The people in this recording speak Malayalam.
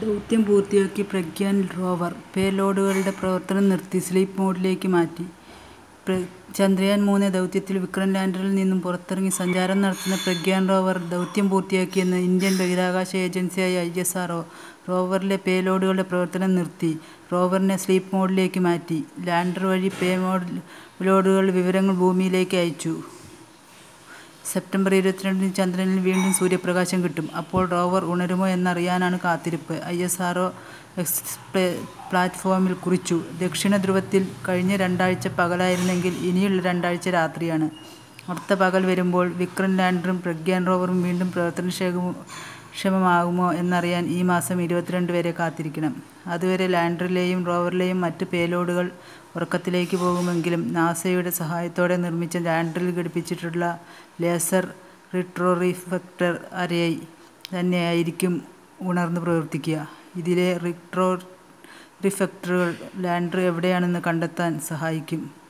ദൗത്യം പൂർത്തിയാക്കി പ്രഗ്യാൻ റോവർ. പേലോഡുകളുടെ പ്രവർത്തനം നിർത്തി സ്ലീപ് മോഡിലേക്ക് മാറ്റി. ചന്ദ്രയാൻ മൂന്ന് ദൗത്യത്തിൽ വിക്രം ലാൻഡറിൽ നിന്നും പുറത്തിറങ്ങി സഞ്ചാരം നടത്തുന്ന പ്രഗ്യാൻ റോവർ ദൗത്യം പൂർത്തിയാക്കിയെന്ന് ഇന്ത്യൻ ബഹിരാകാശ ഏജൻസിയായ ഐ. എസ്. ആർ. ഒ. റോവറിലെ പേലോഡുകളുടെ പ്രവർത്തനം നിർത്തി റോവറിനെ സ്ലീപ് മോഡിലേക്ക് മാറ്റി. ലാൻഡർ വഴി പേലോഡുകളുടെ വിവരങ്ങൾ ഭൂമിയിലേക്ക് അയച്ചു. സെപ്റ്റംബർ ഇരുപത്തിരണ്ടിന് ചന്ദ്രനിൽ വീണ്ടും സൂര്യപ്രകാശം കിട്ടും. അപ്പോൾ റോവർ ഉണരുമോ എന്നറിയാനാണ് കാത്തിരിപ്പ് I. S. R. O. X പ്ലാറ്റ്ഫോമിൽ കുറിച്ചു. ദക്ഷിണധ്രുവത്തിൽ കഴിഞ്ഞ രണ്ടാഴ്ച പകലായിരുന്നെങ്കിൽ ഇനിയുള്ള രണ്ടാഴ്ച രാത്രിയാണ്. അടുത്ത പകൽ വരുമ്പോൾ വിക്രം ലാൻഡറും പ്രഗ്യാൻ റോവറും വീണ്ടും പ്രവർത്തനക്ഷമമാകുമോ എന്നറിയാൻ ഈ മാസം ഇരുപത്തിരണ്ട് വരെ കാത്തിരിക്കണം. അതുവരെ ലാൻഡറിലെയും റോവറിലെയും മറ്റ് പേലോഡുകൾ ഉറക്കത്തിലേക്ക് പോകുമെങ്കിലും നാസയുടെ സഹായത്തോടെ നിർമ്മിച്ച ലാൻഡറിൽ ഘടിപ്പിച്ചിട്ടുള്ള ലേസർ റിട്രോറിഫ്ലക്ടർ അരേ തന്നെയായിരിക്കും ഉണർന്ന് പ്രവർത്തിക്കുക. ഇതിലെ റിട്രോറിഫ്ലക്ടറുകൾ ലാൻഡർ എവിടെയാണെന്ന് കണ്ടെത്താൻ സഹായിക്കും.